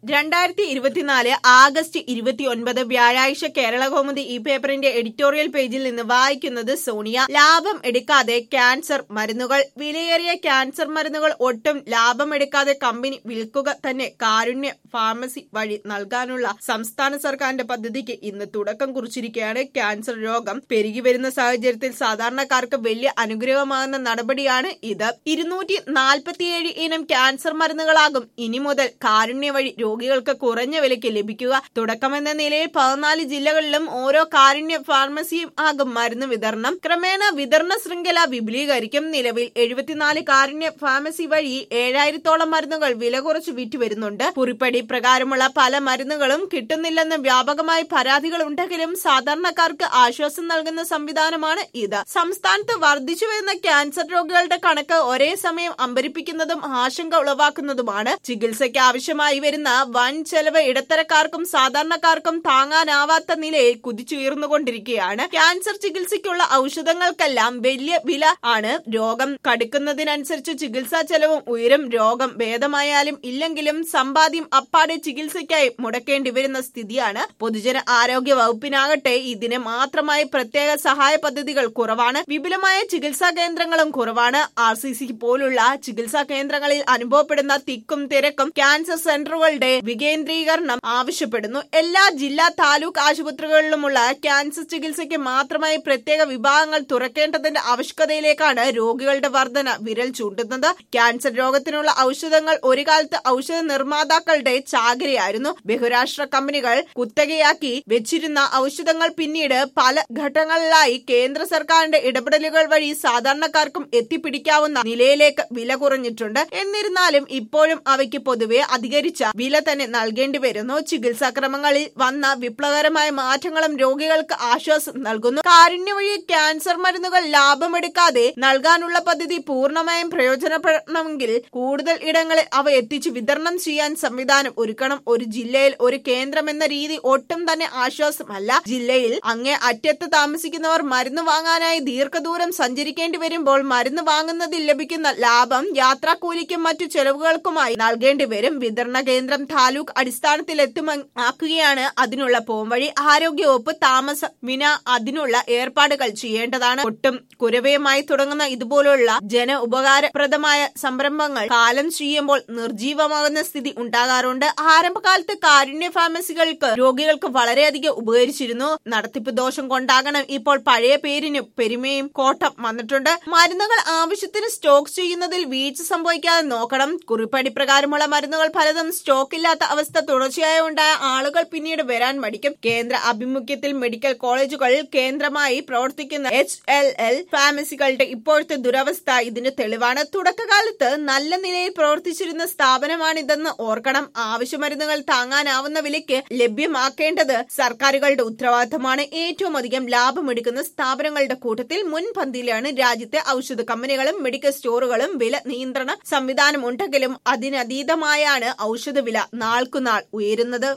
രണ്ടായിരത്തി ഇരുപത്തിനാല് ആഗസ്റ്റ് ഇരുപത്തിയൊൻപത് വ്യാഴാഴ്ച കേരളകൗമുദി ഈ പേപ്പറിന്റെ എഡിറ്റോറിയൽ പേജിൽ നിന്ന് വായിക്കുന്നത് സോണിയ ലാഭം എടുക്കാതെ ക്യാൻസർ മരുന്നുകൾ വിലയേറിയ ക്യാൻസർ മരുന്നുകൾ ഒട്ടും ലാഭം എടുക്കാതെ കമ്പനി വിൽക്കുക തന്നെ കാരുണ്യ ഫാർമസി വഴി നൽകാനുള്ള സംസ്ഥാന സർക്കാരിന്റെ പദ്ധതിക്ക് ഇന്ന് തുടക്കം കുറിച്ചിരിക്കുകയാണ് ക്യാൻസർ രോഗം പെരുകി വരുന്ന സാഹചര്യത്തിൽ സാധാരണക്കാർക്ക് വലിയ അനുഗ്രഹമാകുന്ന നടപടിയാണ് ഇത് ഇരുന്നൂറ്റി നാൽപ്പത്തിയേഴ് ഇനം ക്യാൻസർ മരുന്നുകളാകും ഇനി മുതൽ കാരുണ്യ വഴി രോഗികൾക്ക് കുറഞ്ഞ വിലയ്ക്ക് ലഭിക്കുക തുടക്കമെന്ന നിലയിൽ പതിനാല് ജില്ലകളിലും ഓരോ കാരുണ്യ ഫാർമസിയും ആകും മരുന്ന് വിതരണം ക്രമേണ വിതരണ ശൃംഖല വിപുലീകരിക്കും നിലവിൽ എഴുപത്തിനാല് കാരുണ്യ ഫാർമസി വഴി ഏഴായിരത്തോളം മരുന്നുകൾ വില കുറച്ച് വിറ്റുവരുന്നുണ്ട് കുറിപ്പടി പ്രകാരമുള്ള പല മരുന്നുകളും കിട്ടുന്നില്ലെന്ന് വ്യാപകമായി പരാതികൾ ഉണ്ടെങ്കിലും സാധാരണക്കാർക്ക് ആശ്വാസം നൽകുന്ന സംവിധാനമാണ് ഇത് സംസ്ഥാനത്ത് വർദ്ധിച്ചു വരുന്ന ക്യാൻസർ രോഗികളുടെ കണക്ക് ഒരേ സമയം അമ്പരിപ്പിക്കുന്നതും ആശങ്ക ഉളവാക്കുന്നതുമാണ് ചികിത്സയ്ക്ക് ആവശ്യമായി വരുന്ന വൻ ചെലവ് ഇടത്തരക്കാർക്കും സാധാരണക്കാർക്കും താങ്ങാനാവാത്ത നിലയിൽ കുതിച്ചുയർന്നുകൊണ്ടിരിക്കുകയാണ് ക്യാൻസർ ചികിത്സയ്ക്കുള്ള ഔഷധങ്ങൾക്കെല്ലാം വലിയ വില ആണ് രോഗം കടുക്കുന്നതിനനുസരിച്ച് ചികിത്സാ ചെലവും ഉയരും രോഗം ഭേദമായാലും ഇല്ലെങ്കിലും സമ്പാദ്യം അപ്പാടെ ചികിത്സയ്ക്കായി മുടക്കേണ്ടി വരുന്ന സ്ഥിതിയാണ് പൊതുജന ആരോഗ്യ വകുപ്പിനാകട്ടെ ഇതിന് മാത്രമായി പ്രത്യേക സഹായ പദ്ധതികൾ കുറവാണ് വിപുലമായ ചികിത്സാ കേന്ദ്രങ്ങളും കുറവാണ് ആർ സി സി പോലുള്ള ചികിത്സാ കേന്ദ്രങ്ങളിൽ അനുഭവപ്പെടുന്ന തിക്കും തിരക്കും ക്യാൻസർ സെന്ററുകളുടെ വികേന്ദ്രീകരണം ആവശ്യപ്പെടുന്നു എല്ലാ ജില്ലാ താലൂക്ക് ആശുപത്രികളിലുമുള്ള ക്യാൻസർ ചികിത്സയ്ക്ക് മാത്രമായി പ്രത്യേക വിഭാഗങ്ങൾ തുറക്കേണ്ടതിന്റെ ആവശ്യകതയിലേക്കാണ് രോഗികളുടെ വർധന വിരൽ ചൂണ്ടുന്നത് ക്യാൻസർ രോഗത്തിനുള്ള ഔഷധങ്ങൾ ഒരു കാലത്ത് ഔഷധ നിർമ്മാതാക്കളുടെ ചാകരയായിരുന്നു ബഹുരാഷ്ട്ര കമ്പനികൾ കുത്തകയാക്കി വെച്ചിരുന്ന ഔഷധങ്ങൾ പിന്നീട് പല ഘട്ടങ്ങളിലായി കേന്ദ്ര സർക്കാരിന്റെ ഇടപെടലുകൾ വഴി സാധാരണക്കാർക്കും എത്തിപ്പിടിക്കാവുന്ന നിലയിലേക്ക് വില കുറഞ്ഞിട്ടുണ്ട് എന്നിരുന്നാലും ഇപ്പോഴും അവയ്ക്ക് പൊതുവെ അധികരിച്ച വില തന്നെ നൽകേണ്ടി വരുന്നു ചികിത്സാക്രമങ്ങളിൽ വന്ന വിപ്ലവകരമായ മാറ്റങ്ങളും രോഗികൾക്ക് ആശ്വാസം നൽകുന്നു കാരുണ്യ വഴി ക്യാൻസർ മരുന്നുകൾ ലാഭമെടുക്കാതെ നൽകാനുള്ള പദ്ധതി പൂർണ്ണമായും പ്രയോജനപ്പെടണമെങ്കിൽ കൂടുതൽ ഇടങ്ങളിൽ അവ എത്തിച്ച് വിതരണം ചെയ്യാൻ സംവിധാനം ഒരുക്കണം ഒരു ജില്ലയിൽ ഒരു കേന്ദ്രം എന്ന രീതി ഒട്ടും തന്നെ ആശ്വാസമല്ല ജില്ലയിൽ അങ്ങേ അറ്റത്ത് താമസിക്കുന്നവർ മരുന്ന് വാങ്ങാനായി ദീർഘദൂരം സഞ്ചരിക്കേണ്ടി വരുമ്പോൾ മരുന്ന് വാങ്ങുന്നതിൽ ലഭിക്കുന്ന ലാഭം യാത്രാക്കൂലിക്കും മറ്റു ചെലവുകൾക്കുമായി നൽകേണ്ടി വരും വിതരണ കേന്ദ്രം താലൂക്ക് അടിസ്ഥാനത്തിൽ എത്തുമാക്കുകയാണ് അതിനുള്ള പോംവഴി ആരോഗ്യവകുപ്പ് താമസ വിന അതിനുള്ള ഏർപ്പാടുകൾ ചെയ്യേണ്ടതാണ് ഒട്ടും കുരവയുമായി തുടങ്ങുന്ന ഇതുപോലുള്ള ജന ഉപകാരപ്രദമായ സംരംഭങ്ങൾ കാലം ചെയ്യുമ്പോൾ നിർജീവമാകുന്ന സ്ഥിതി ഉണ്ടാകാറുണ്ട് ആരംഭകാലത്ത് കാരുണ്യ ഫാർമസികൾക്ക് രോഗികൾക്ക് വളരെയധികം ഉപകരിച്ചിരുന്നു നടത്തിപ്പ് ദോഷം കൊണ്ടാകണം ഇപ്പോൾ പഴയ പേരിന് പെരുമയും കോട്ടം വന്നിട്ടുണ്ട് മരുന്നുകൾ ആവശ്യത്തിന് സ്റ്റോക്ക് ചെയ്യുന്നതിൽ വീഴ്ച സംഭവിക്കാതെ നോക്കണം കുറിപ്പടി പ്രകാരമുള്ള മരുന്നുകൾ പലതും സ്റ്റോക്ക് ഇല്ലാത്ത അവസ്ഥ തുടർച്ചയായി ഉണ്ടായ ആളുകൾ പിന്നീട് വരാൻ മടിക്കും കേന്ദ്ര ആഭിമുഖ്യത്തിൽ മെഡിക്കൽ കോളേജുകൾ കേന്ദ്രമായി പ്രവർത്തിക്കുന്ന എച്ച് എൽ എൽ ഫാർമസികളുടെ ഇപ്പോഴത്തെ ദുരവസ്ഥ ഇതിന് തെളിവാണ് തുടക്കകാലത്ത് നല്ല നിലയിൽ പ്രവർത്തിച്ചിരുന്ന സ്ഥാപനമാണിതെന്ന് ഓർക്കണം ആവശ്യ മരുന്നുകൾ താങ്ങാനാവുന്ന വിലയ്ക്ക് ലഭ്യമാക്കേണ്ടത് സർക്കാരുകളുടെ ഉത്തരവാദിത്തമാണ് ഏറ്റവും അധികം ലാഭമെടുക്കുന്ന സ്ഥാപനങ്ങളുടെ കൂട്ടത്തിൽ മുൻപന്തിയിലാണ് രാജ്യത്തെ ഔഷധ കമ്പനികളും മെഡിക്കൽ സ്റ്റോറുകളും വില നിയന്ത്രണ സംവിധാനം ഉണ്ടെങ്കിലും അതിനതീതമായാണ് ഔഷധ വില നാൾക്കുനാൾ ഉയരുന്നത്